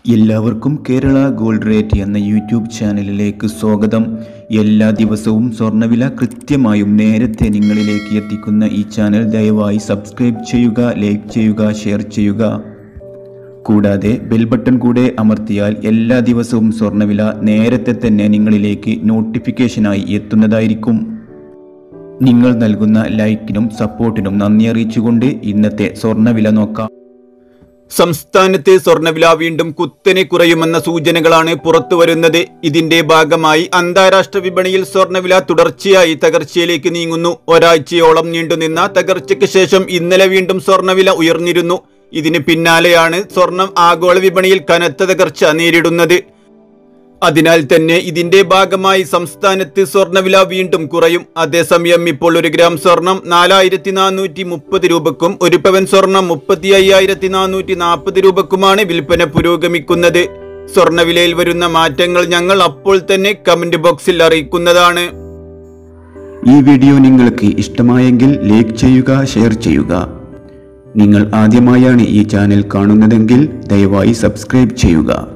എല്ലാവർക്കും Kerala gold rate എന്ന YouTube ചാനലിലേക്ക് സ്വാഗതം എല്ലാ ദിവസവും സ്വർണ്ണവില കൃത്യമായും നേരത്തെ നിങ്ങളിലേക്ക് എത്തിക്കുന്ന ഈ ചാനൽ ദയവായി സബ്സ്ക്രൈബ് ചെയ്യുക ലൈക്ക് ചെയ്യുക ഷെയർ ചെയ്യുക കൂടാതെ ബെൽ ബട്ടൺ കൂടെ അമർത്തിയാൽ എല്ലാ ദിവസവും സ്വർണ്ണവില നേരത്തെ തന്നെ നിങ്ങളിലേക്ക് നോട്ടിഫിക്കേഷനായി എത്തുന്നതായിരിക്കും നിങ്ങൾ നൽകുന്ന ലൈക്കിനും സപ്പോർട്ടിനും നന്ദി അറിയിച്ചുകൊണ്ട് ഇന്നത്തെ സ്വർണ്ണവില നോക്കാം സംസ്ഥാനത്ത് സ്വർണ്ണവില വീണ്ടും കുത്തനെ കുറയുമെന്ന സൂചനകളാണ് പുറത്തുവരുന്നത് ഇതിന്റെ ഭാഗമായി അന്താരാഷ്ട്ര വിപണിയിൽ സ്വർണ്ണവില തുടർച്ചയായി തകർച്ചയിലേക്ക് നീങ്ങുന്നു ഒരാഴ്ചയോളം നീണ്ടുനിന്ന തകർച്ചയ്ക്ക് ശേഷം ഇന്നലെ വീണ്ടും സ്വർണ്ണവില ഉയർന്നിരുന്നു ഇതിന് പിന്നാലെയാണ് സ്വർണം ആഗോള വിപണിയിൽ കനത്ത തകർച്ച നേരിടുന്നത് അതിനാൽ തന്നെ ഇതിന്റെ ഭാഗമായി സംസ്ഥാനത്ത് സ്വർണ്ണവില വീണ്ടും കുറയും അതേസമയം ഇപ്പോൾ ഒരു ഗ്രാം സ്വർണം നാലായിരത്തി നാനൂറ്റി മുപ്പത് രൂപക്കും ഒരു പവൻ സ്വർണം മുപ്പത്തി അയ്യായിരത്തി നാനൂറ്റി നാൽപ്പത് രൂപക്കുമാണ് വിൽപ്പന പുരോഗമിക്കുന്നത് സ്വർണ്ണവിലയിൽ വരുന്ന മാറ്റങ്ങൾ ഞങ്ങൾ അപ്പോൾ തന്നെ കമന്റ് ബോക്സിൽ അറിയിക്കുന്നതാണ് ഈ വീഡിയോ നിങ്ങൾക്ക് ഇഷ്ടമായെങ്കിൽ ലൈക്ക് ചെയ്യുക ഷെയർ ചെയ്യുക നിങ്ങൾ ആദ്യമായാണ് ഈ ചാനൽ കാണുന്നതെങ്കിൽ ദയവായി സബ്സ്ക്രൈബ് ചെയ്യുക